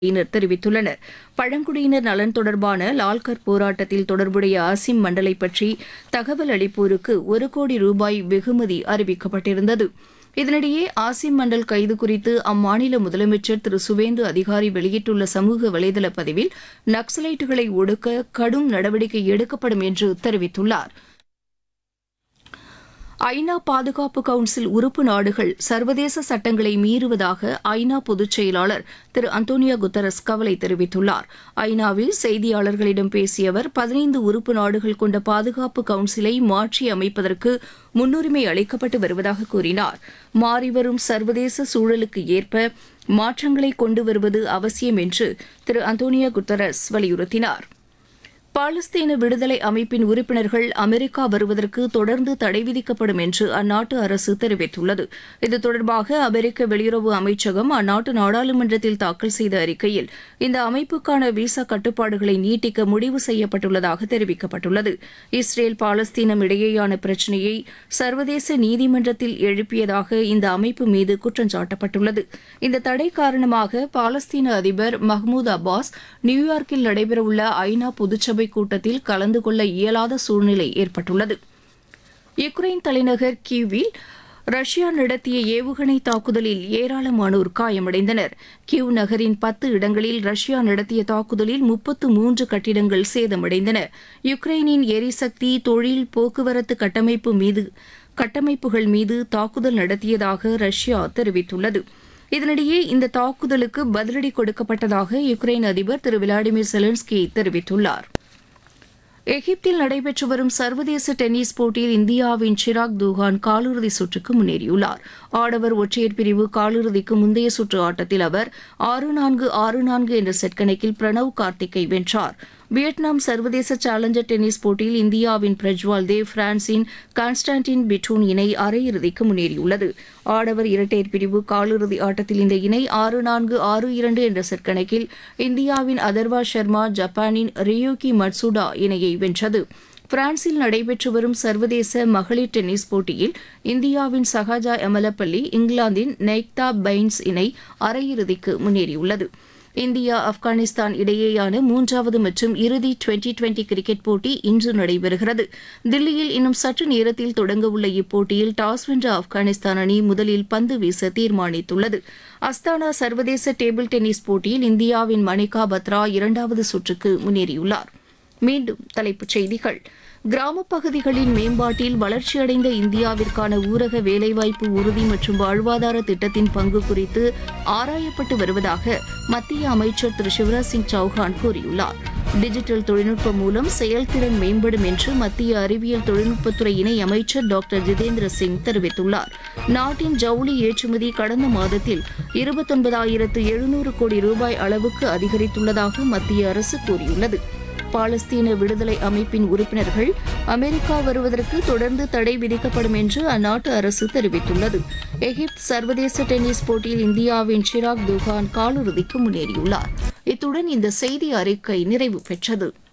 யினர் தெரிவித்துள்ளனர் பழங்குடியினர் நலன் தொடர்பான லால்கர் போராட்டத்தில் தொடர்புடைய ஆசிம் மண்டலை பற்றி தகவல் அளிப்போருக்கு ஒரு கோடி ரூபாய் வெகுமதி அறிவிக்கப்பட்டிருந்தது இதனிடையே ஆசிம் மண்டல் கைது குறித்து அம்மாநில முதலமைச்சர் திரு சுவேந்து அதிகாரி வெளியிட்டுள்ள சமூக வலைதள பதிவில் நக்சலைட்டுகளை ஒடுக்க கடும் நடவடிக்கை எடுக்கப்படும் என்று தெரிவித்துள்ளார் ஐநா பாதுகாப்பு கவுன்சில் உறுப்பு நாடுகள் சர்வதேச சட்டங்களை மீறுவதாக ஐநா பொதுச் செயலாளர் திரு அந்தோனியோ குத்தரஸ் கவலை தெரிவித்துள்ளார் ஐநாவில் செய்தியாளர்களிடம் பேசிய அவர் பதினைந்து உறுப்பு நாடுகள் கொண்ட பாதுகாப்பு கவுன்சிலை மாற்றி அமைப்பதற்கு முன்னுரிமை அளிக்கப்பட்டு வருவதாக கூறினார் மாறிவரும் சர்வதேச சூழலுக்கு ஏற்ப மாற்றங்களை கொண்டு வருவது அவசியம் என்று திரு அந்தோனியோ குத்தரஸ் வலியுறுத்தினார் பாலஸ்தீன விடுதலை அமைப்பின் உறுப்பினர்கள் அமெரிக்கா வருவதற்கு தொடர்ந்து தடை விதிக்கப்படும் என்று அந்நாட்டு அரசு தெரிவித்துள்ளது இது தொடர்பாக அமெரிக்க வெளியுறவு அமைச்சகம் அந்நாட்டு நாடாளுமன்றத்தில் தாக்கல் செய்த அறிக்கையில் இந்த அமைப்புக்கான விசா கட்டுப்பாடுகளை நீட்டிக்க முடிவு செய்யப்பட்டுள்ளதாக தெரிவிக்கப்பட்டுள்ளது இஸ்ரேல் பாலஸ்தீனம் இடையேயான பிரச்சினையை சர்வதேச நீதிமன்றத்தில் எழுப்பியதாக இந்த அமைப்பு மீது குற்றம் சாட்டப்பட்டுள்ளது இந்த தடை காரணமாக பாலஸ்தீன அதிபர் மஹ்மூத் அப்பாஸ் நியூயார்க்கில் நடைபெறவுள்ள ஐநா பொதுச்சபை கூட்டத்தில் கலந்து கொள்ள இயலாத சூழ்நிலை ஏற்பட்டுள்ளது யுக்ரைன் தலைநகர் கீவில் ரஷ்யா நடத்திய ஏவுகணை தாக்குதலில் ஏராளமானோர் காயமடைந்தனர் கிவ் நகரின் பத்து இடங்களில் ரஷ்யா நடத்திய தாக்குதலில் முப்பத்து மூன்று கட்டிடங்கள் சேதமடைந்தன யுக்ரைனின் எரிசக்தி தொழில் போக்குவரத்து கட்டமைப்பு மீது கட்டமைப்புகள் மீது தாக்குதல் நடத்தியதாக ரஷ்யா தெரிவித்துள்ளது இதனிடையே இந்த தாக்குதலுக்கு பதிலடி கொடுக்கப்பட்டதாக யுக்ரைன் அதிபர் திரு விளாடிமிர் செலன்ஸ்கி தெரிவித்துள்ளார் எகிப்தில் நடைபெற்று வரும் சர்வதேச டென்னிஸ் போட்டியில் இந்தியாவின் சிராக் துகான் காலிறுதி சுற்றுக்கு முன்னேறியுள்ளார் ஆடவர் ஒற்றையர் பிரிவு காலிறுதிக்கு முந்தைய சுற்று ஆட்டத்தில் அவர் ஆறு நான்கு ஆறு நான்கு என்ற செட் கணக்கில் பிரணவ் கார்த்திக்கை வென்றார் வியட்நாம் சர்வதேச சேலஞ்சர் டென்னிஸ் போட்டியில் இந்தியாவின் பிரஜ்வால் தேவ் பிரான்சின் கான்ஸ்டான்டின் பிட்டூன் இணை அரையிறுதிக்கு முன்னேறியுள்ளது ஆடவர் இரட்டையர் பிரிவு காலிறுதி ஆட்டத்தில் இந்த இணை ஆறு நான்கு ஆறு இரண்டு என்ற செட் கணக்கில் இந்தியாவின் அதர்வா சர்மா ஜப்பானின் ரியூகி மட்சுடா இணையை வென்றது பிரான்சில் நடைபெற்று வரும் சர்வதேச மகளிர் டென்னிஸ் போட்டியில் இந்தியாவின் சஹாஜா எமலப்பள்ளி இங்கிலாந்தின் நெய்க்தா பைன்ஸ் இணை அரையிறுதிக்கு முன்னேறியுள்ளது இந்தியா ஆப்கானிஸ்தான் இடையேயான மூன்றாவது மற்றும் இறுதி டுவெண்டி டுவெண்டி கிரிக்கெட் போட்டி இன்று நடைபெறுகிறது தில்லியில் இன்னும் சற்று நேரத்தில் தொடங்கவுள்ள இப்போட்டியில் டாஸ் வென்ற ஆப்கானிஸ்தான் அணி முதலில் பந்து வீச தீர்மானித்துள்ளது அஸ்தானா சர்வதேச டேபிள் டென்னிஸ் போட்டியில் இந்தியாவின் மணிகா பத்ரா இரண்டாவது சுற்றுக்கு முன்னேறியுள்ளார் மீண்டும் தலைப்புச் செய்திகள் கிராமப் பகுதிகளின் மேம்பாட்டில் வளர்ச்சியடைந்த இந்தியாவிற்கான ஊரக வேலைவாய்ப்பு உறுதி மற்றும் வாழ்வாதார திட்டத்தின் பங்கு குறித்து ஆராயப்பட்டு வருவதாக மத்திய அமைச்சர் திரு சிவராஜ் சிங் சௌஹான் கூறியுள்ளார் டிஜிட்டல் தொழில்நுட்பம் மூலம் செயல்திறன் மேம்படும் என்று மத்திய அறிவியல் தொழில்நுட்பத்துறை இணை அமைச்சர் டாக்டர் ஜிதேந்திர சிங் தெரிவித்துள்ளார் நாட்டின் ஜவுளி ஏற்றுமதி கடந்த மாதத்தில் இருபத்தொன்பதாயிரத்து எழுநூறு கோடி ரூபாய் அளவுக்கு அதிகரித்துள்ளதாக மத்திய அரசு கூறியுள்ளது பாலஸ்தீன விடுதலை அமைப்பின் உறுப்பினர்கள் அமெரிக்கா வருவதற்கு தொடர்ந்து தடை விதிக்கப்படும் என்று அந்நாட்டு அரசு தெரிவித்துள்ளது எகிப்து சர்வதேச டென்னிஸ் போட்டியில் இந்தியாவின் ஷிராக் துகான் காலிறுதிக்கு முன்னேறியுள்ளார் இத்துடன் இந்த செய்தி அறிக்கை நிறைவு பெற்றது